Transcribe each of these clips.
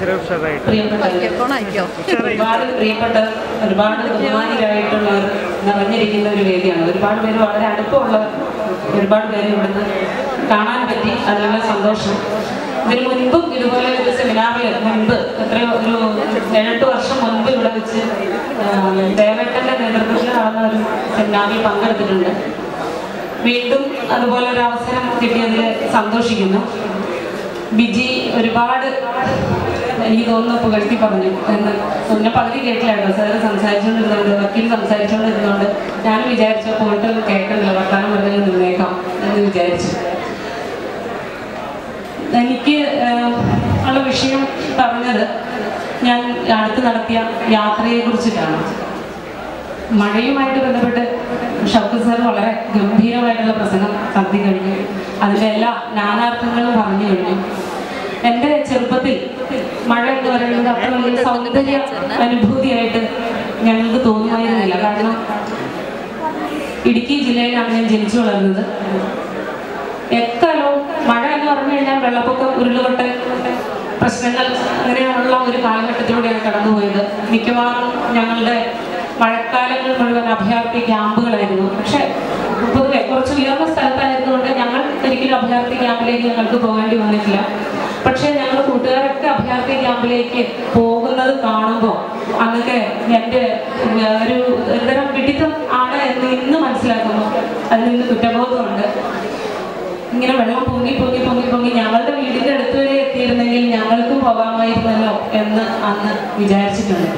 ഇച്ചിരി ഉഷാറായിട്ട് പ്രിയപ്പെട്ടവർ ഉഷാറായി ഒരുപാട് പ്രിയപ്പെട്ട ഒരുപാട് ബഹുമാനികളായിട്ടുള്ളവർ നിറഞ്ഞിരിക്കുന്ന ഒരു വേദിയാണ് ഒരുപാട് പേര് വളരെ അടുപ്പമുള്ളവർ ഒരുപാട് പേര് ഇവിടുന്ന് കാണാൻ പറ്റി അതിലുള്ള സന്തോഷം ഇതിന് മുൻപും ഇതുപോലെ ഒരു സെമിനാറിൽ മുൻപ് എത്രയോ ഒരു ഏഴെട്ട് വർഷം മുൻപ് ഇവിടെ വെച്ച് ദേവേട്ടന്റെ നേതൃത്വത്തിൽ നടന്ന ഒരു സെമിനാറിൽ പങ്കെടുത്തിട്ടുണ്ട് വീണ്ടും അതുപോലെ ഒരു അവസരം കിട്ടിയതിൽ സന്തോഷിക്കുന്നു ബിജി ഒരുപാട് എനിക്ക് തോന്നുന്നു പുകഴ്ത്തി പറഞ്ഞു എന്ന് മുന്നേ പകുതി കേട്ടില്ലായിരുന്നു സാറ് സംസാരിച്ചുകൊണ്ടിരുന്നുണ്ട് വക്കീൽ സംസാരിച്ചുകൊണ്ടിരുന്നുകൊണ്ട് ഞാനും വിചാരിച്ചു പോയിട്ട് കേൾക്കണില്ല വർത്താനം വെറുതെ നിന്നേക്കാം എന്ന് വിചാരിച്ചു എനിക്ക് ആഹ്, ഉള്ള വിഷയം പറഞ്ഞത് ഞാൻ അടുത്ത് നടത്തിയ യാത്രയെ കുറിച്ചിട്ടാണ് മഴയുമായിട്ട് ബന്ധപ്പെട്ട് ഷൗക്കത്ത് സാർ വളരെ ഗംഭീരമായിട്ടുള്ള പ്രസംഗം നടത്തി കഴിഞ്ഞു അതിൻ്റെ എല്ലാ നാനാർത്ഥങ്ങളും പറഞ്ഞു കഴിഞ്ഞു എൻ്റെ ചെറുപ്പത്തിൽ മഴ എന്ന് പറയുന്നത് അത്ര വലിയ സൗന്ദര്യ അനുഭൂതിയായിട്ട് ഞങ്ങൾക്ക് തോന്നുമായിരുന്നില്ല കാരണം ഇടുക്കി ജില്ലയിലാണ് ഞാൻ ജനിച്ചു വളർന്നത് എക്കാലവും മഴ എന്ന് പറഞ്ഞു കഴിഞ്ഞാൽ വെള്ളപ്പൊക്കം ഉരുളുപൊട്ടൽ പ്രശ്നങ്ങൾ അങ്ങനെയുള്ള ഒരു കാലഘട്ടത്തിലൂടെയാണ് കടന്നുപോയത് മിക്കവാറും ഞങ്ങളുടെ മഴക്കാലങ്ങൾ മുഴുവൻ അഭയാർത്ഥി ക്യാമ്പുകളായിരുന്നു പക്ഷേ പൊതുവെ കുറച്ച് ഉയർന്ന സ്ഥലത്തായിരുന്നുകൊണ്ട് ഞങ്ങൾ ഒരിക്കലും അഭയാർത്ഥി ക്യാമ്പിലേക്ക് ഞങ്ങൾക്ക് പോകേണ്ടി വന്നിട്ടില്ല പക്ഷേ ഞങ്ങൾ കൂട്ടുകാരൊക്കെ അഭയാർത്ഥി ക്യാമ്പിലേക്ക് പോകുന്നത് കാണുമ്പോൾ അന്നൊക്കെ എൻ്റെ ഉം, ഒരു ഒരുതരം പിടിത്തം ആണ് എന്ന് ഇന്ന് മനസ്സിലാക്കുന്നു അതിൽ നിന്ന് കുറ്റബോധമുണ്ട് ഇങ്ങനെ വെള്ളം പൊങ്ങി പൊങ്ങി പൊങ്ങി പൊങ്ങി ഞങ്ങളുടെ വീടിന്റെ അടുത്ത് വരെ എത്തിയിരുന്നെങ്കിൽ ഞങ്ങൾക്കും പോകാമായിരുന്നല്ലോ എന്ന് അന്ന് വിചാരിച്ചിട്ടുണ്ട്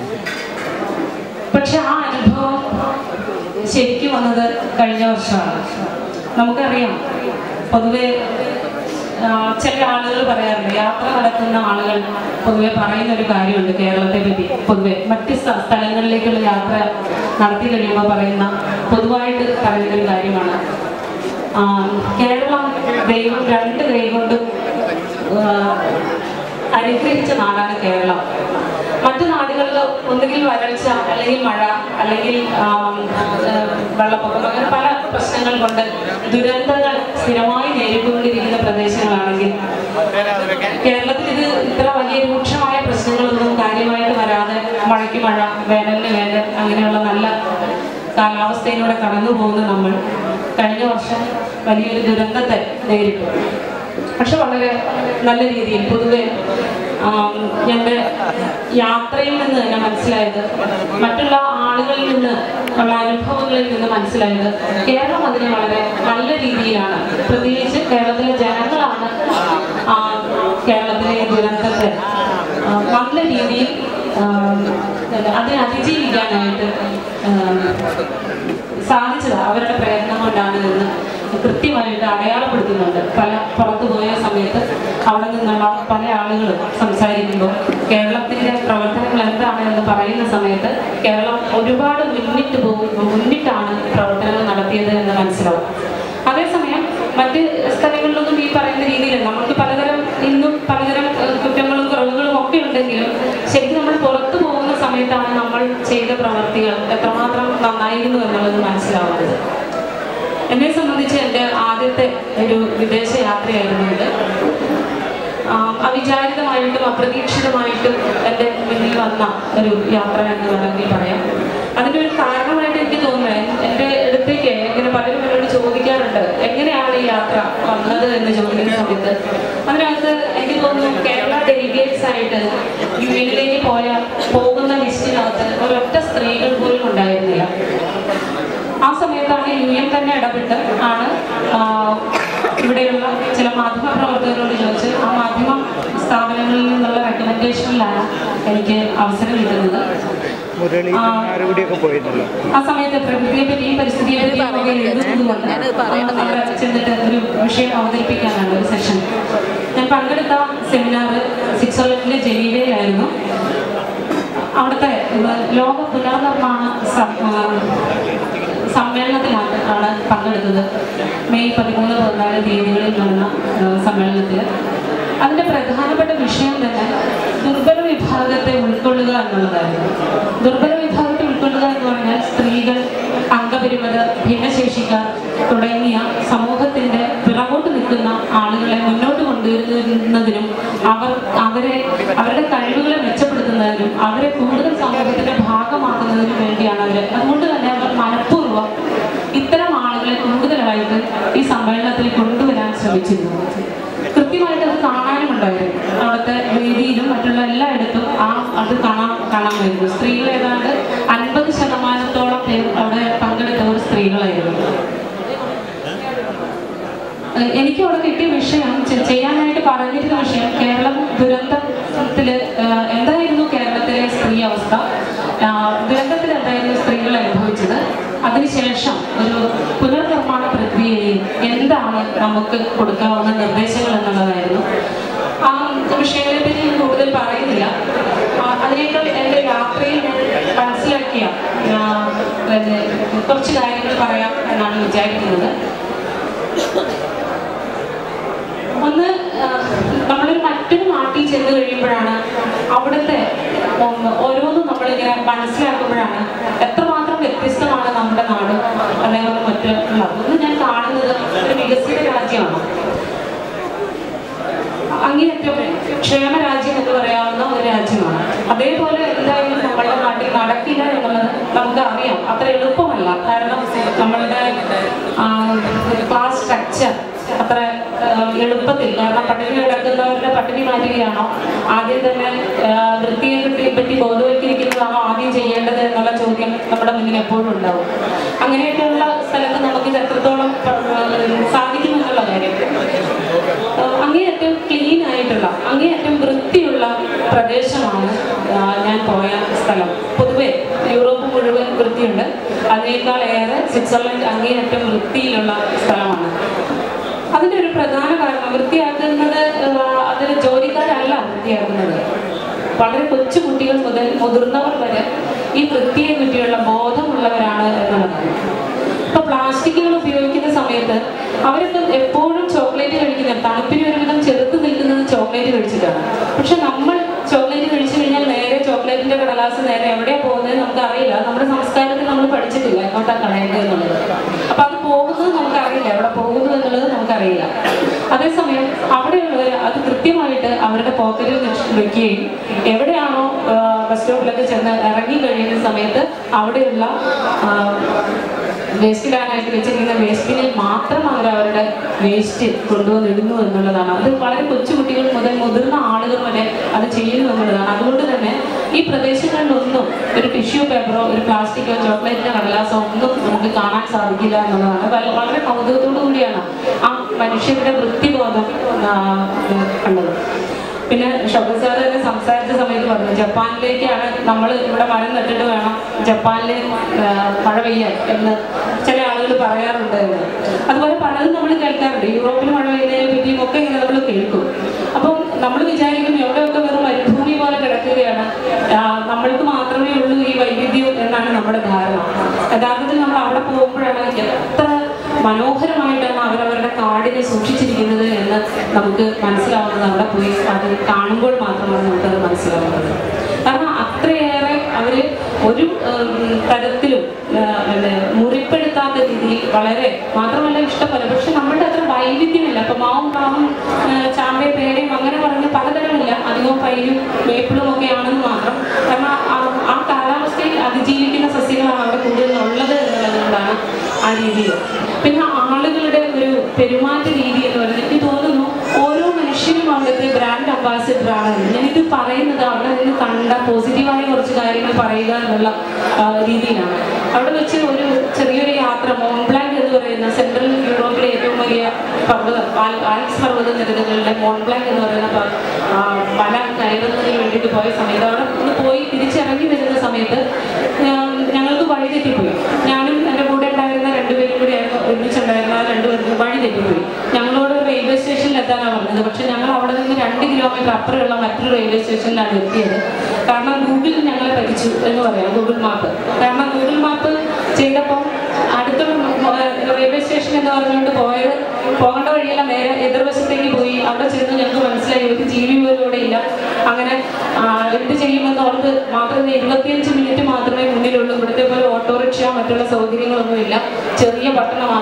പക്ഷെ ആ അനുഭവം ശരിക്കും വന്നത് കഴിഞ്ഞ വർഷമാണ് നമുക്കറിയാം പൊതുവെ ആ, ചില ആളുകൾ പറയാറുണ്ട് യാത്ര നടത്തുന്ന ആളുകൾ പൊതുവെ പറയുന്ന ഒരു കാര്യമുണ്ട് കേരളത്തെ പറ്റി പൊതുവെ മറ്റ് സ്ഥ- സ്ഥലങ്ങളിലേക്കുള്ള യാത്ര നടത്തി കഴിയുമ്പോൾ പറയുന്ന പൊതുവായിട്ട് പറയുന്ന ഒരു കാര്യമാണ് ആ, കേരളം ദൈവം രണ്ട് കൈ കൊണ്ടും ആ, അനുഗ്രഹിച്ച നാടാണ് കേരളം മറ്റു നാടുകളിൽ ഒന്നുകിൽ വരൾച്ച അല്ലെങ്കിൽ മഴ അല്ലെങ്കിൽ ആം, ആ, വെള്ളപ്പൊക്കം അങ്ങനെ പല പ്രശ്നങ്ങൾ കൊണ്ട് ദുരന്തങ്ങൾ സ്ഥിരമായി നേരിട്ടുകൊണ്ടിരിക്കുന്ന പ്രദേശങ്ങളാണെങ്കിൽ കേരളത്തിൽ ഇത് ഇത്ര വലിയ രൂക്ഷമായ പ്രശ്നങ്ങളൊന്നും കാര്യമായിട്ട് വരാതെ മഴയ്ക്ക് മഴ വേനലിന് വേനൽ അങ്ങനെയുള്ള നല്ല കാലാവസ്ഥയിലൂടെ കടന്നു പോകുന്ന നമ്മൾ കഴിഞ്ഞ വർഷം വലിയൊരു ദുരന്തത്തെ നേരിട്ടു പക്ഷെ വളരെ നല്ല രീതിയിൽ പൊതുവെ ആം, ഞങ്ങളുടെ യാത്രയിൽ നിന്ന് തന്നെ മനസ്സിലായത് മറ്റുള്ള ആളുകളിൽ നിന്ന് ഉള്ള അനുഭവങ്ങളിൽ നിന്ന് മനസ്സിലായത് കേരളം അതിനെ വളരെ നല്ല രീതിയിലാണ് പ്രത്യേകിച്ച് കേരളത്തിലെ ജനങ്ങളാണ് ആ, കേരളത്തിലെ ഈ ദുരന്തത്തെ ആ, നല്ല രീതിയിൽ ആ, അതിനെ അതിജീവിക്കാനായിട്ട് ആ, സാധിച്ചത് അവരുടെ പ്രയത്നം കൊണ്ടാണ് എന്ന് കൃത്യമായിട്ട് അടയാളപ്പെടുത്തുന്നുണ്ട് പല പുറത്തു പോയ സമയത്ത് അവിടെ നിന്നുള്ള പല ആളുകളും സംസാരിക്കുമ്പോൾ കേരളത്തിന്റെ പ്രവർത്തനങ്ങൾ എന്താണ് എന്ന് പറയുന്ന സമയത്ത് കേരളം ഒരുപാട് മുന്നിട്ട് പോകും മുന്നിട്ടാണ് പ്രവർത്തനങ്ങൾ നടത്തിയത് എന്ന് മനസ്സിലാവും അതേസമയം മറ്റ് സ്ഥലങ്ങളിലൊന്നും ഈ പറയുന്ന രീതിയിൽ നമുക്ക് പലതരം ഇന്നും പലതരം ഏഹ്, കുറ്റങ്ങളും കുറവുകളും ഒക്കെ ഉണ്ടെങ്കിലും ശരിക്കും നമ്മൾ പുറത്തു പോകുന്ന സമയത്താണ് നമ്മൾ ചെയ്ത പ്രവർത്തികൾ എത്രമാത്രം നന്നായിരുന്നു എന്നുള്ളത് മനസ്സിലാവുന്നത് എന്നെ സംബന്ധിച്ച് എൻ്റെ ആദ്യത്തെ ഒരു വിദേശ യാത്രയായിരുന്നു ഇത് ആം, അവിചാരിതമായിട്ടും അപ്രതീക്ഷിതമായിട്ടും എൻ്റെ മുന്നിൽ വന്ന ഒരു യാത്ര എന്ന് വേണമെങ്കിൽ പറയാം അതിൻ്റെ ഒരു കാരണമായിട്ട് എനിക്ക് തോന്നുന്നത് എൻ്റെ അടുത്തേക്ക് ഇങ്ങനെ പലരും എന്നോട് ചോദിക്കാറുണ്ട് എങ്ങനെയാണ് ഈ യാത്ര വന്നത് എന്ന് ചോദിക്കുന്ന സമയത്ത് അതിനകത്ത് എനിക്ക് തോന്നുന്നു കേരള ഡെലിഗേറ്റ്സ് ആയിട്ട് യു എന്നിലേക്ക് പോയ പോകുന്ന ലിസ്റ്റിനകത്ത് ഒരൊറ്റ സ്ത്രീകൾ പോലും ഉണ്ടായിരുന്നില്ല ആ സമയത്താണ് യു എൻ തന്നെ ഇടപെട്ട് ആണ് ആ, ഇവിടെയുള്ള ചില മാധ്യമ പ്രവർത്തകരോട് ചോദിച്ച് ആ മാധ്യമ സ്ഥാപനങ്ങളിൽ നിന്നുള്ള റെക്കമെൻഡേഷനിലാണ് എനിക്ക് അവസരം കിട്ടുന്നത് മുരളി ആ. കൂടിയൊക്കെ പോയിരുന്നല്ലോ ആ സമയത്ത് പ്രകൃതിയെ പറ്റിയും പരിസ്ഥിതിയെ പറ്റിയും ഒക്കെ എഴുതുന്നതുകൊണ്ട് അവിടെ ചെന്നിട്ട് ഒരു വിഷയം അവതരിപ്പിക്കാനാണ് ഒരു സെഷൻ ഞാൻ പങ്കെടുത്ത സെമിനാർ സ്വിറ്റ്സർലൻഡിലെ ജനീവയിലായിരുന്നു അവിടുത്തെ ഏഹ്, ലോക പുനർനിർമ്മാണ സം- ആ, സമ്മേളനത്തിലാണ് ആണ് പങ്കെടുത്തത് മെയ് പതിമൂന്ന് പതിനാല് തീയതികളിൽ നടന്ന ഏഹ്, സമ്മേളനത്തിൽ അതിൻ്റെ പ്രധാനപ്പെട്ട വിഷയം തന്നെ ദുർബല വിഭാഗത്തെ ഉൾക്കൊള്ളുക എന്നുള്ളതായിരുന്നു ദുർബല വിഭാഗത്തെ ഉൾക്കൊള്ളുക എന്ന് പറഞ്ഞാൽ സ്ത്രീകൾ അംഗപരിമിത ഭിന്നശേഷിക്കാർ തുടങ്ങിയ സമൂഹത്തിന്റെ പിറകോട്ട് നിൽക്കുന്ന ആളുകളെ മുന്നോട്ട് കൊണ്ടുവരുന്നതിനും അവർ അവരെ അവരെ അവരുടെ കഴിവുകളെ മെച്ചപ്പെടുത്തുന്നതിനും അവരെ കൂടുതൽ സമൂഹത്തിന്റെ ഭാഗമാക്കുന്നതിനും വേണ്ടിയാണ് അവർ അതുകൊണ്ട് തന്നെ അവർ മനഃപൂർവ്വം ഇത്തരം ആളുകളെ കൂടുതലായിട്ട് ഈ സമ്മേളനത്തിൽ കൊണ്ടുവരാൻ ശ്രമിച്ചിരുന്നു കൃത്യമായിട്ട് അത് കാണാനും ഉണ്ടായിരുന്നു അവിടുത്തെ വേദിയിലും മറ്റുള്ള എല്ലായിടത്തും ആ അത് കാണാൻ കാണാൻ വരുന്നു സ്ത്രീകൾ ഏതാണ്ട് അൻപത് ശതമാനത്തോളം പേർ അവിടെ പങ്കെടുത്തവർ സ്ത്രീകളായിരുന്നു ഏഹ് എനിക്ക് അവിടെ കിട്ടിയ വിഷയം ചെ- ചെയ്യാനായിട്ട് പറഞ്ഞിരുന്ന വിഷയം കേരളം ദുരന്തത്തിൽ എന്തായിരുന്നു കേരളത്തിലെ സ്ത്രീ അവസ്ഥ ആഹ് ദുരന്തത്തിൽ എന്തായിരുന്നു സ്ത്രീകൾ അനുഭവിച്ചത് അതിനുശേഷം ഒരു പുനർനിർമ്മാണ പ്രക്രിയയിൽ എന്താണ് നമുക്ക് കൊടുക്കാവുന്ന നിർദ്ദേശങ്ങൾ എന്നുള്ളതായിരുന്നു ആ വിഷയങ്ങളെ പറ്റി ഞാൻ കൂടുതൽ പറയുന്നില്ല ആ, അതിനേക്കാൾ എൻ്റെ യാത്രയിൽ ഞാൻ മനസ്സിലാക്കിയ ആഹ്, പിന്നെ കുറച്ച് കാര്യങ്ങൾ പറയാം എന്നാണ് വിചാരിക്കുന്നത് ഒന്ന് ആ, നമ്മളൊരു മറ്റൊരു നാട്ടിൽ ചെന്ന് കഴിയുമ്പോഴാണ് അവിടുത്തെ ഉം, ഓരോന്നും നമ്മളിങ്ങനെ മനസ്സിലാക്കുമ്പോഴാണ് എത്രമാത്രം വ്യത്യസ്തമാണ് നമ്മുടെ നാട് അല്ലെങ്കിൽ മറ്റുള്ളത് ഒന്ന് ഞാൻ കാണുന്നത് ഒരു വികസിത രാജ്യമാണ് അങ്ങേയറ്റം ക്ഷേമരാജ്യം എന്ന് പറയാവുന്ന ഒരു രാജ്യമാണ് അതേപോലെ എന്തായാലും നമ്മളുടെ നാട്ടിൽ നടക്കില്ല എന്നുള്ളത് നമുക്ക് അറിയാം അത്ര എളുപ്പമല്ല കാരണം നമ്മളുടെ ക്ലാസ് സ്ട്രക്ചർ അത്ര ആ, എളുപ്പത്തിൽ കാരണം പട്ടിണി കിടക്കുന്നവരുടെ പട്ടിണി മാറ്റുകയാണോ ആദ്യം തന്നെ ആ, വൃത്തിയെ കിട്ടിയെ പറ്റി ബോധവൽക്കരിക്കുന്നതാണോ ആദ്യം ചെയ്യേണ്ടത് എന്നുള്ള ചോദ്യം നമ്മുടെ മുന്നിൽ എപ്പോഴും ഉണ്ടാവും അങ്ങനെയൊക്കെയുള്ള സ്ഥലത്ത് നമുക്ക് ഇത് എത്രത്തോളം ആ, സാധിക്കുമെന്നുള്ള കാര്യം ആഹ് അങ്ങേയറ്റം ക്ലീൻ ആയിട്ടുള്ള അങ്ങേയറ്റം വൃത്തിയുള്ള പ്രദേശമാണ് ആഹ് ഞാൻ പോയ സ്ഥലം പൊതുവെ യൂറോപ്പ് മുഴുവൻ വൃത്തിയുണ്ട് അതിനേക്കാൾ ഏറെ സ്വിറ്റ്സർലൻഡ് അങ്ങേയറ്റം വൃത്തിയിലുള്ള സ്ഥലമാണ് അതിൻ്റെ ഒരു പ്രധാന കാരണം വൃത്തിയാക്കുന്നത് ആഹ് അതിന് ജോലിക്കാരല്ല വൃത്തിയാക്കുന്നത് വളരെ കൊച്ചു കുട്ടികൾ മുതൽ മുതിർന്നവർ വരെ ഈ വൃത്തിയെ പറ്റിയുള്ള ബോധമുള്ളവരാണ് എന്നുള്ളതാണ് ഇപ്പൊ പ്ലാസ്റ്റിക്കുകൾ ഉപയോഗിക്കുന്ന സമയത്ത് അവരിപ്പം എപ്പോഴും ചോക്ലേറ്റ് കഴിക്കുന്നത് തണുപ്പിന് ഒരുവിധം ചെറുത്ത് നിൽക്കുന്നത് ചോക്ലേറ്റ് കഴിച്ചിട്ടാണ് പക്ഷെ നമ്മൾ ചോക്ലേറ്റ് കഴിച്ചു കഴിഞ്ഞാൽ നേരെ ചോക്ലേറ്റിന്റെ കടലാസ് നേരെ എവിടെയാ പോകുന്നത് നമുക്ക് അറിയില്ല നമ്മുടെ സംസ്കാരത്തിൽ നമ്മൾ പഠിച്ചിട്ടില്ല എങ്ങോട്ടാ കളയേണ്ടത് എന്നുള്ളത് അപ്പൊ അത് പോകുന്നത് നമുക്കറിയില്ല എവിടെ പോകുന്നു എന്നുള്ളത് നമുക്കറിയില്ല അതേസമയം അവിടെയുള്ളവർ അത് കൃത്യമായിട്ട് അവരുടെ പോക്കറ്റിൽ വെക്കുകയും എവിടെയാണോ ബസ് സ്റ്റോപ്പിലൊക്കെ ചെന്ന് ഇറങ്ങി കഴിയുന്ന സമയത്ത് അവിടെയുള്ള ആ, വേസ്റ്റ് ഇടാനായിട്ട് വെച്ചിരിക്കുന്ന വേസ്റ്റിനിൽ മാത്രം അവർ അവരുടെ വേസ്റ്റ് കൊണ്ടുവന്നിടുന്നു എന്നുള്ളതാണ് അത് വളരെ കൊച്ചുകുട്ടികൾ മുതൽ മുതിർന്ന ആളുകൾ വരെ അത് ചെയ്യുന്നു എന്നുള്ളതാണ് അതുകൊണ്ട് തന്നെ ഈ പ്രദേശങ്ങളിലൊന്നും ഒരു ടിഷ്യൂ പേപ്പറോ ഒരു പ്ലാസ്റ്റിക്കോ ചോക്ലേറ്റിന്റെ കടലാസോ ഒന്നും നമുക്ക് കാണാൻ സാധിക്കില്ല എന്നുള്ളതാണ് വല- വളരെ കൗതുകത്തോടു കൂടിയാണ് ആ മനുഷ്യരുടെ വൃത്തിബോധം ആ, കണ്ടത് പിന്നെ ഷോക്കർ സാർ തന്നെ സംസാരിച്ച സമയത്ത് പറഞ്ഞു ജപ്പാനിലേക്കാണ് നമ്മൾ ഇവിടെ മരം നട്ടിട്ട് വേണം ജപ്പാനിൽ ആ, മഴ പെയ്യാൻ എന്ന് ചില ആളുകൾ പറയാറുണ്ട് എന്ന് അതുപോലെ പലതും നമ്മൾ കേൾക്കാറുണ്ട് യൂറോപ്പിൽ മഴ പെയ്യുന്നതിനെ പറ്റിയും ഒക്കെ ഇങ്ങനെ നമ്മൾ കേൾക്കും അപ്പം നമ്മൾ വിചാരിക്കും എവിടെയൊക്കെ വെറും മരുഭൂമി പോലെ കിടക്കുകയാണ് ആ, നമ്മൾക്ക് മാത്രമേ ഉള്ളൂ ഈ വൈവിധ്യം എന്നാണ് നമ്മുടെ ധാരണ യഥാർത്ഥത്തിൽ നമ്മൾ അവിടെ പോകുമ്പോഴാണ് എത്ര മനോഹരമായിട്ടാണ് അവരവരുടെ കാടിനെ സൂക്ഷിച്ചിരിക്കുന്നത് എന്ന് നമുക്ക് മനസ്സിലാവുന്നത് അവിടെ പോയി അത് കാണുമ്പോൾ മാത്രമാണ് നമുക്കത് മനസ്സിലാവുന്നത് കാരണം അത്രയേറെ അവർ ഒരു ഉം, തരത്തിലും ആ, പിന്നെ മുറിപ്പെടുത്താത്ത രീതിയിൽ വളരെ മാത്രമല്ല ഇഷ്ടംപോലെ പക്ഷെ നമ്മളുടെ അത്ര വൈവിധ്യമില്ല അപ്പൊ മാവും മാവും ചാമ്പയും പേരയും അങ്ങനെ പറഞ്ഞ് പലതരമില്ല അധികവും പൈരും വേപ്പിളും ഒക്കെ ആണെന്ന് മാത്രം കാരണം ആ- ആ കാലാവസ്ഥയിൽ അതിജീവിക്കുന്ന സസ്യങ്ങളാണ് അവിടെ കൂടുതൽ ഉള്ളത് എന്നുള്ളത് കൊണ്ടാണ് ആ രീതിയിൽ പിന്നെ ആളുകളുടെ ഒരു പെരുമാറ്റ രീതി എന്ന് പറയുന്നത് എനിക്ക് തോന്നുന്നു ഓരോ മനുഷ്യനും അവിടുത്തെ ബ്രാൻഡ് അംബാസിഡർ ആണ് ഞാനിത് പറയുന്നത് അവിടെ നിന്ന് കണ്ട പോസിറ്റീവായ കുറച്ച് കാര്യങ്ങൾ പറയുക എന്നുള്ള ആ, രീതിയിലാണ് അവിടെ വെച്ച് ഒരു ചെറിയൊരു യാത്ര മോൺബ്ലാങ്ക് എന്ന് പറയുന്ന സെൻട്രൽ യൂറോപ്പിലെ ഏറ്റവും വലിയ പർവ്വതം ആൽ- ആൽപ്സ് പർവ്വത നിരകളിലെ മോൺബ്ലാങ്ക് എന്ന് പറയുന്ന പ- ആ, മല കയറുന്നതിന് വേണ്ടിയിട്ട് പോയ സമയത്ത് അവിടെ ഒന്ന് പോയി തിരിച്ചിറങ്ങി വരുന്ന സമയത്ത് ഞാൻ- ഞങ്ങൾക്ക് വഴി തെറ്റിപ്പോയി ഞാനും എൻ്റെ കൂടെ ഉണ്ടായിരുന്ന രണ്ടുപേരും കൂടി ആയിരുന്നു ഒരുമിച്ചുണ്ടായിരുന്ന ആ രണ്ടുപേർക്കും വഴി തെറ്റിപ്പോയി ഞങ്ങളോട് റെയിൽവേ സ്റ്റേഷനിൽ എത്താനാണ് പറഞ്ഞത് പക്ഷെ ഞങ്ങൾ അവിടെ നിന്ന് രണ്ട് കിലോമീറ്റർ അപ്പുറമുള്ള മറ്റൊരു റെയിൽവേ സ്റ്റേഷനിലാണ് എത്തിയത് കാരണം ഗൂഗിൾ ഞങ്ങളെ പറ്റിച്ചു എന്ന് പറയാം ഗൂഗിൾ മാപ്പ് കാരണം ഗൂഗിൾ മാപ്പ് ചെയ്തപ്പോൾ അടുത്തുള്ള റെയിൽവേ സ്റ്റേഷൻ എന്ന് പറഞ്ഞുകൊണ്ട് പോയത് പോകേണ്ട വഴിയല്ല നേരെ എതിർവശത്തേക്ക് പോയി അവിടെ ചെന്ന് ഞങ്ങൾക്ക് മനസ്സിലായി ഒരു ജീവി പോലും ഇവിടെ ഇല്ല അങ്ങനെ ആ, എന്ത് ചെയ്യുമെന്ന് ഓർത്ത് മാത്രമേ ഇരുപത്തിയഞ്ച് മിനിറ്റ് മാത്രമേ മുന്നിലുള്ളൂ ഇവിടുത്തെ പോലെ ഓട്ടോറിക്ഷ മറ്റുള്ള സൗകര്യങ്ങളൊന്നുമില്ല ചെറിയ പട്ടണമാണ്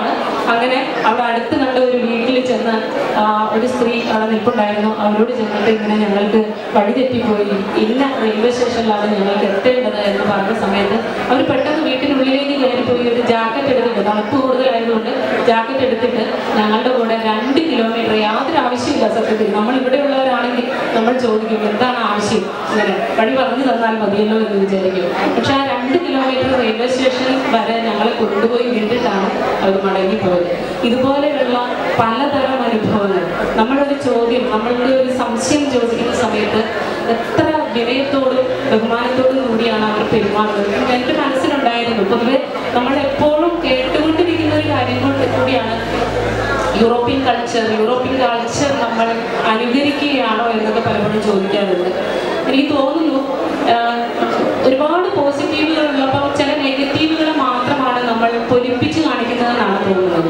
അങ്ങനെ അവിടെ അടുത്ത് കണ്ട ഒരു വീട്ടിൽ ചെന്ന് ആ, ഒരു സ്ത്രീ അവിടെ നിൽപ്പുണ്ടായിരുന്നു അവരോട് ചെന്നിട്ട് ഇങ്ങനെ ഞങ്ങൾക്ക് വഴി തെറ്റിപ്പോയി ഇന്ന റെയിൽവേ സ്റ്റേഷനിലാണ് ഞങ്ങൾക്ക് എത്തേണ്ടത് എന്ന് പറഞ്ഞ സമയത്ത് അവർ പെട്ടെന്ന് വീട്ടിനുള്ളിലേക്ക് കയറിപ്പോയി ഒരു ജാക്കറ്റ് എടുത്തിട്ട് തണുപ്പ് കൂടുതലായതുകൊണ്ട് ജാക്കറ്റ് എടുത്തിട്ട് ഞങ്ങളുടെ കൂടെ രണ്ട് കിലോമീറ്റർ യാതൊരു ആവശ്യമില്ല സത്യത്തിൽ നമ്മൾ ഇവിടെ ഉള്ളവരാണെങ്കിൽ നമ്മൾ ചോദിക്കും എന്താണ് ആവശ്യം ഇങ്ങനെ വഴി പറഞ്ഞു തന്നാൽ മതിയല്ലോ എന്ന് വിചാരിക്കും പക്ഷെ ആ രണ്ട് കിലോമീറ്റർ റെയിൽവേ സ്റ്റേഷൻ വരെ ഞങ്ങളെ കൊണ്ടുപോയി വിട്ടിട്ടാണ് അവർ മടങ്ങിപ്പോയത് ഇതുപോലെയുള്ള പലതരം അനുഭവങ്ങൾ നമ്മളൊരു ചോദ്യം നമ്മളുടെ ഒരു സംശയം ചോദിക്കുന്ന സമയത്ത് എത്ര വിനയത്തോടും ബഹുമാനത്തോടും കൂടിയാണ് അവർ പെരുമാറുന്നത് എൻ്റെ മനസ്സിലുണ്ടായിരുന്നു പൊതുവെ നമ്മൾ എപ്പോഴും കേട്ടുകൊണ്ടിരിക്കുന്ന ഒരു കാര്യം കൊണ്ട് കൂടിയാണ് യൂറോപ്യൻ കൾച്ചർ യൂറോപ്യൻ കൾച്ചർ നമ്മൾ അനുകരിക്കുകയാണോ എന്നൊക്കെ പലപ്പോഴും ചോദിക്കാറുണ്ട് എനിക്ക് തോന്നുന്നു ആഹ്, ഒരുപാട് പോസിറ്റീവുകൾ ഉള്ളപ്പോൾ ചില നെഗറ്റീവുകൾ മാത്രമാണ് നമ്മൾ പൊലിപ്പിച്ച് കാണിക്കുന്നതെന്നാണ് തോന്നുന്നത്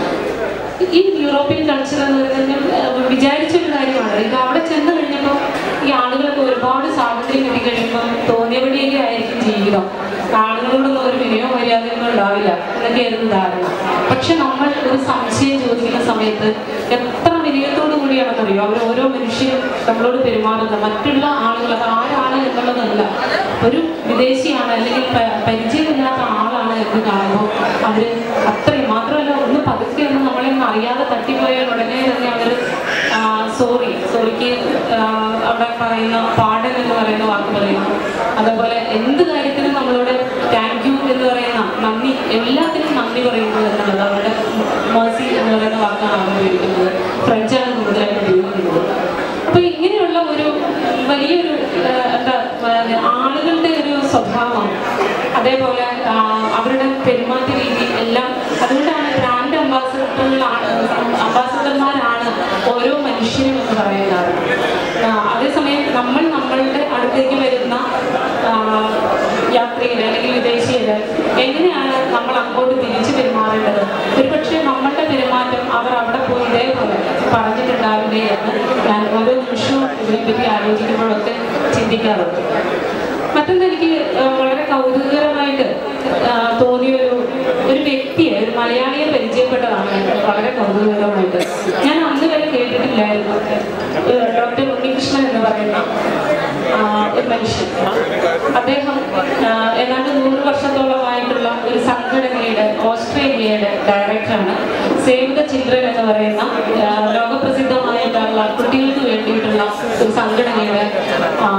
ഈ യൂറോപ്യൻ കൾച്ചർ എന്ന് പറയുന്നത് ഞാൻ വിചാരിച്ചൊരു കാര്യമാണ് ഇത് അവിടെ ചെന്ന് കഴിഞ്ഞപ്പോൾ ഈ ആളുകളൊക്കെ ഒരുപാട് സ്വാതന്ത്ര്യം കിട്ടി കഴിയുമ്പോൾ തോന്നിയപടിയൊക്കെ ആയിരിക്കും ജീവിതം ആളുകളോടൊന്നും ഒരു വിനയോ മര്യാദയൊന്നും ഉണ്ടാവില്ല എന്നൊക്കെയായിരുന്നു ധാരണ പക്ഷെ നമ്മൾ ഒരു സംശയം ചോദിക്കുന്ന സമയത്ത് എത്ര വിനയത്തോടു കൂടിയാണെന്നറിയോ അവർ ഓരോ മനുഷ്യരും നമ്മളോട് പെരുമാറുന്നത് മറ്റുള്ള ആളുകൾ അത് ആരാണ് എന്നുള്ളതല്ല ഒരു വിദേശിയാണ് അല്ലെങ്കിൽ പ- പരിചയമില്ലാത്ത ആളാണ് എന്ന് കാണുമ്പോൾ അവർ അത്രയും മാത്രമല്ല ഒന്ന് പതുക്കെ ഒന്ന് നമ്മളെ ഒന്ന് അറിയാതെ തട്ടിപ്പോയാൽ ഉടനെ തന്നെ അവർ സോറി സോറിക്ക് അവിടെ പറയുന്ന പാടൻ എന്ന് പറയുന്ന വാക്ക് പറയുന്നു അതേപോലെ എന്ത് കാര്യത്തിനും നമ്മളോട് താങ്ക് യു എന്ന് പറയുന്ന നന്ദി എല്ലാത്തിനും നന്ദി പറയുന്നത് എന്നുള്ളത് അവരുടെ മേഴ്സി എന്ന് പറയുന്ന വാക്കാണ് അവർ ഉപയോഗിക്കുന്നത് ഫ്രഞ്ചാണ് കൂടുതലായിട്ട് ഉപയോഗിക്കുന്നത് അപ്പൊ ഇങ്ങനെയുള്ള ഒരു വലിയൊരു ആ, എന്താ ആ, ആളുകളുടെ ഒരു സ്വഭാവം അതേപോലെ ആ, അവരുടെ പെരുമാറ്റ രീതി എല്ലാം അതുകൊണ്ടാണ് ബ്രാൻഡ് അംബാസഡറുകളാണ് അംബാസഡർമാരാണ് ഓരോ മനുഷ്യരും എന്ന് പറയുന്നത് ആ, അതേസമയം നമ്മൾ നമ്മളുടെ അടുത്തേക്ക് വരുന്ന ആ, യാത്രികര് അല്ലെങ്കിൽ വിദേശീയര് എങ്ങനെയാണ് നമ്മൾ അങ്ങോട്ട് തിരിച്ചു പെരുമാറേണ്ടത് ഒരുപക്ഷെ നമ്മളുടെ പെരുമാറ്റം അവർ അവിടെ പോയി ഇതേപോലെ പറഞ്ഞിട്ടുണ്ടാവില്ലേ എന്ന് ഞാൻ ഓരോ നിമിഷവും ഇതിനെപ്പറ്റി ആലോചിക്കുമ്പോഴൊക്കെ ചിന്തിക്കാറുണ്ട് മറ്റൊന്ന് എനിക്ക് ആ, വളരെ കൗതുകകരമായിട്ട് ആ, തോന്നിയ ഒരു ഒരു വ്യക്തിയെ ഒരു മലയാളിയെ പരിചയപ്പെട്ടതാണ് എനിക്ക് വളരെ കൗതുകകരമായിട്ട് ഞാൻ അന്ന് വരെ കേട്ടിട്ടില്ലായിരുന്നു ഏഹ് ഡോക്ടർ ഉണ്ണികൃഷ്ണൻ എന്ന് പറയുന്ന ആ, ഒരു മനുഷ്യൻ അദ്ദേഹം ആ, ഏതാണ്ട് നൂറ് വർഷത്തോളമായിട്ടുള്ള ഒരു സംഘടനയുടെ ഓസ്ട്രേലിയയുടെ ഡയറക്ടറാണ് സേവ് ദ ചിൽഡ്രൻ എന്ന് പറയുന്ന ആ, ലോകപ്രസിദ്ധമായിട്ടുള്ള കുട്ടികൾക്ക് വേണ്ടിയിട്ടുള്ള ഒരു സംഘടനയുടെ ആ,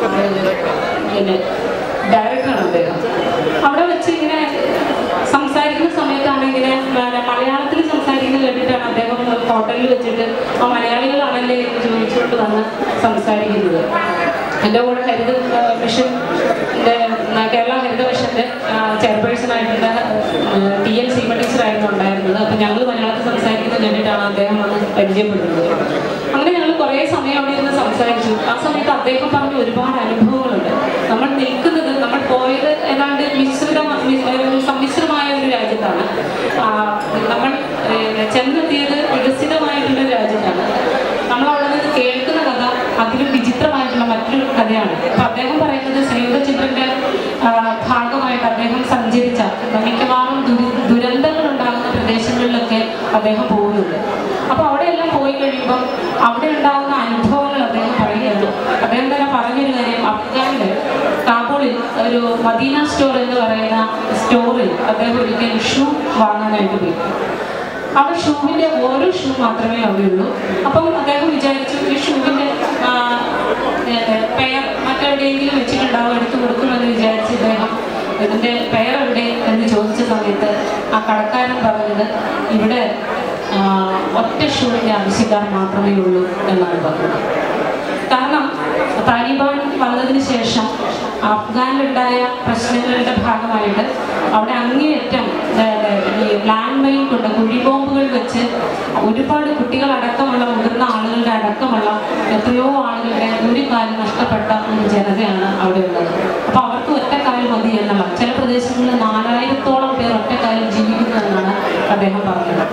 പിന്നെ ഡയറക്ടറാണ് അദ്ദേഹം അവിടെ വെച്ച് ഇങ്ങനെ സംസാരിക്കുന്ന സമയത്താണ് ഇങ്ങനെ പിന്നെ മലയാളത്തിൽ സംസാരിക്കുന്നത് കേട്ടിട്ടാണ് അദ്ദേഹം ഒരു ഹോട്ടലിൽ വെച്ചിട്ട് ആ മലയാളികളാണല്ലേ എന്ന് ചോദിച്ചുകൊണ്ട് വന്ന് സംസാരിക്കുന്നത് എൻ്റെ കൂടെ ഹരിത ആ, മിഷൻ്റെ ആ, കേരള ഹരിത മിഷൻ്റെ ചെയർപേഴ്സൺ ആയിട്ടുള്ള ടി എൽ സീമ ടീച്ചറായിരുന്നു ഉണ്ടായിരുന്നത് അപ്പം ഞങ്ങൾ മലയാളത്തിൽ സംസാരിക്കുന്നത് കേട്ടിട്ടാണ് അദ്ദേഹം വന്ന് പരിചയപ്പെടുന്നത് അങ്ങനെ ഞങ്ങൾ കുറേ സമയം അവിടെ ഇരുന്ന് സംസാരിച്ചു ആ സമയത്ത് അദ്ദേഹം പറഞ്ഞ ഒരുപാട് അനുഭവങ്ങളുണ്ട് നമ്മൾ നിൽക്കുന്നത് നമ്മൾ പോയത് ഏതാണ്ട് മിശ്രിത സമ്മിശ്രമായ ഒരു രാജ്യത്താണ് ആ, നമ്മൾ ഏഹ്, ചെന്നെത്തിയത് വികസിതമായിട്ടുള്ള ഒരു രാജ്യത്താണ് നമ്മൾ അവിടെ നിന്ന് കേൾക്കുന്ന കഥ അതിലും വിചിത്രമായിട്ടുള്ള മറ്റൊരു കഥയാണ് അപ്പൊ അദ്ദേഹം പറയുന്നത് സേവ ചിത്രന്റെ ഭാഗമായിട്ട് അദ്ദേഹം സഞ്ചരിച്ച മിക്കവാറും ദുരി ദുരന്തങ്ങൾ ഉണ്ടാകുന്ന പ്രദേശങ്ങളിലൊക്കെ അദ്ദേഹം പോകുന്നുണ്ട് അപ്പൊ അവിടെയെല്ലാം പോയി കഴിയുമ്പോൾ അവിടെ ഉണ്ടാകുന്ന അനുഭവങ്ങൾ അദ്ദേഹം പറയുകയാണ് അദ്ദേഹം തന്നെ പറഞ്ഞൊരു കാര്യം അഫ്ഗാനില് കാബൂളിൽ ഒരു മദീന സ്റ്റോർ എന്ന് പറയുന്ന സ്റ്റോറിൽ അദ്ദേഹം ഒരിക്കൽ ഷൂ വാങ്ങാനായിട്ട് പോയി അവിടെ ഷൂവിന്റെ ഓരോ ഷൂ മാത്രമേ അവിടെയുള്ളൂ അപ്പം അദ്ദേഹം വിചാരിച്ചു ഈ ഷൂവിന്റെ ആ, ഏത് പെയർ മറ്റെവിടെയെങ്കിലും വെച്ചിട്ടുണ്ടാവും എടുത്തു കൊടുക്കുമെന്ന് വിചാരിച്ച് ഇദ്ദേഹം ഇതിന്റെ പെയർ എവിടെ എന്ന് ചോദിച്ച സമയത്ത് ആ കടക്കാരൻ പറഞ്ഞത് ഇവിടെ ആ, ഒറ്റ ഷൂവിന്റെ ആവശ്യക്കാർ മാത്രമേ ഉള്ളൂ എന്നാണ് പറഞ്ഞത് കാരണം താലിബാൻ വന്നതിന് ശേഷം അഫ്ഗാനിലുണ്ടായ പ്രശ്നങ്ങളുടെ ഭാഗമായിട്ട് അവിടെ അങ്ങേയറ്റം അതായത് ഈ ലാൻഡ് മൈൻ കൊണ്ട് കുഴിബോംബുകൾ വെച്ച് ഒരുപാട് കുട്ടികളടക്കമുള്ള മുതിർന്ന ആളുകളുടെ അടക്കമുള്ള എത്രയോ ആളുകളുടെ ഒരു കാലം നഷ്ടപ്പെട്ട ഒരു ജനതയാണ് അവിടെ ഉള്ളത് അപ്പോൾ അവർക്ക് ഒറ്റക്കാലം മതി എന്നുള്ള ചില പ്രദേശങ്ങളിൽ നാലായിരത്തോളം പേർ ഒറ്റക്കാലം ജീവിക്കുന്നു എന്നാണ് അദ്ദേഹം പറഞ്ഞത്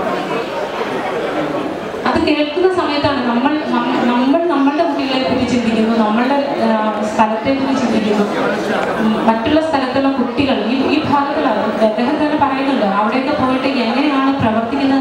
അത് കേൾക്കുന്ന സമയത്താണ് നമ്മൾ നം- നമ്മൾ നമ്മളുടെ കുട്ടികളെ പറ്റി ചിന്തിക്കുന്നു നമ്മളുടെ ആ, സ്ഥലത്തെ പറ്റി ചിന്തിക്കുന്നു ഉം, മറ്റുള്ള സ്ഥലത്തുള്ള കുട്ടികൾ ഈ ഈ ഭാഗത്തുള്ള അദ്ദേഹം തന്നെ പറയുന്നുണ്ട് അവിടെയൊക്കെ പോയിട്ട് എങ്ങനെയാണ് പ്രവർത്തിക്കുന്നത്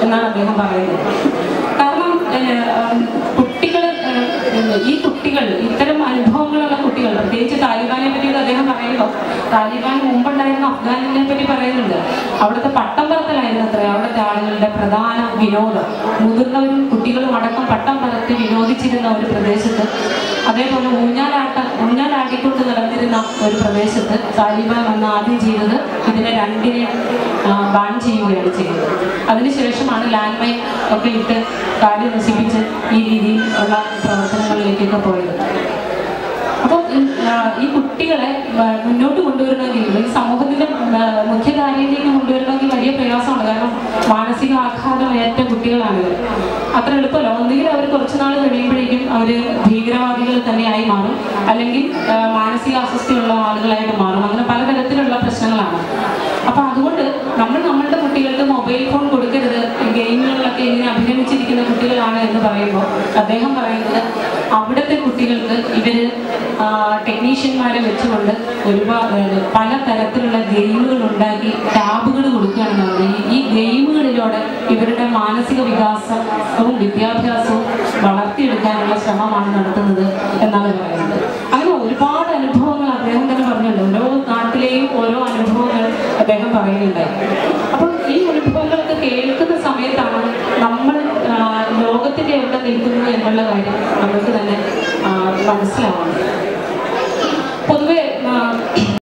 എന്നാണ് അദ്ദേഹം പറയുന്നത് കാരണം കുട്ടികൾ ഈ കുട്ടികൾ ഇത്തരം അനുഭവങ്ങളുള്ള കുട്ടികൾ പ്രത്യേകിച്ച് താലിബാനെ പറ്റിയിട്ട് അദ്ദേഹം പറയുമ്പോൾ താലിബാൻ മുമ്പുണ്ടായിരുന്ന അഫ്ഗാനിനെ പറ്റി പറയുന്നുണ്ട് അവിടുത്തെ പട്ടം പറത്തലായിരുന്നു അത്ര അവിടുത്തെ ആളുകളുടെ പ്രധാന വിനോദം മുതിർന്നവരും കുട്ടികളും അടക്കം പട്ടം പറത്തി വിനോദിച്ചിരുന്ന ഒരു പ്രദേശത്ത് അതേപോലെ ഊഞ്ഞാലാട്ട ഊഞ്ഞാലാട്ടിക്കൊണ്ട് നടന്നിരുന്ന ഒരു പ്രദേശത്ത് താലിബാൻ വന്ന് ആദ്യം ചെയ്തത് ഇതിനെ രണ്ടിനെ ബാൻ ചെയ്യുകയാണ് ചെയ്യുന്നത് അതിനുശേഷമാണ് ലാൻഡ് മൈൻ ഒക്കെ ഇട്ട് കാട് നശിപ്പിച്ച് ഈ രീതിയിൽ ഉള്ള പ്രവർത്തനങ്ങളിലേക്കൊക്കെ പോയത് അപ്പം ഈ- ആ, ഈ കുട്ടികളെ ആ, മുന്നോട്ട് കൊണ്ടുവരണമെങ്കിൽ ഈ സമൂഹത്തിന്റെ ആ, മുഖ്യധാരയിലേക്ക് കൊണ്ടുവരണമെങ്കിൽ വലിയ പ്രയാസമാണ് കാരണം മാനസിക ആഘാതം ഏറ്റ കുട്ടികളാണിത് അത്ര എളുപ്പമല്ല ഒന്നുകിൽ അവർ കുറച്ച് നാൾ കഴിയുമ്പോഴേക്കും അവർ ഭീകരവാദികൾ തന്നെയായി മാറും അല്ലെങ്കിൽ ആ, മാനസിക അസ്വസ്ഥയുള്ള ആളുകളായിട്ട് മാറും അങ്ങനെ പലതരത്തിലുള്ള പ്രശ്നങ്ങളാണ് അപ്പൊ അതുകൊണ്ട് നമ്മൾ നമ്മളുടെ കുട്ടികൾക്ക് മൊബൈൽ ഫോൺ കൊടുക്കരുത് ഗെയിമുകളിലൊക്കെ ഇങ്ങനെ അഭിനമിച്ചിരിക്കുന്ന കുട്ടികളാണ് എന്ന് പറയുമ്പോൾ അദ്ദേഹം പറയുന്നത് അവിടുത്തെ കുട്ടികൾക്ക് ഇവര് ടെക്നീഷ്യന്മാരെ വെച്ചുകൊണ്ട് ഒരുപാട് അതായത് പല തരത്തിലുള്ള ഗെയിമുകൾ ഉണ്ടാക്കി ടാബുകൾ കൊടുക്കുകയാണെന്ന് പറഞ്ഞാൽ ഈ ഗെയിമുകളിലൂടെ ഇവരുടെ മാനസിക വികാസവും വിദ്യാഭ്യാസവും വളർത്തിയെടുക്കാനുള്ള ശ്രമമാണ് നടത്തുന്നത് എന്നാണ് പറയുന്നത് അങ്ങനെ ഒരുപാട് അനുഭവങ്ങൾ അദ്ദേഹം തന്നെ പറഞ്ഞിട്ടുണ്ട് ഓരോ നാട്ടിലെയും ഓരോ അനുഭവങ്ങൾ അദ്ദേഹം പറയുന്നുണ്ടായി അപ്പം ഈ അനുഭവങ്ങളൊക്കെ കേൾക്കുന്ന സമയത്താണ് നമ്മൾ ആ, ലോകത്തിന്റെ എവിടെ നിൽക്കുന്നു എന്നുള്ള കാര്യം നമുക്ക് തന്നെ ആ, മനസ്സിലാവുന്നത്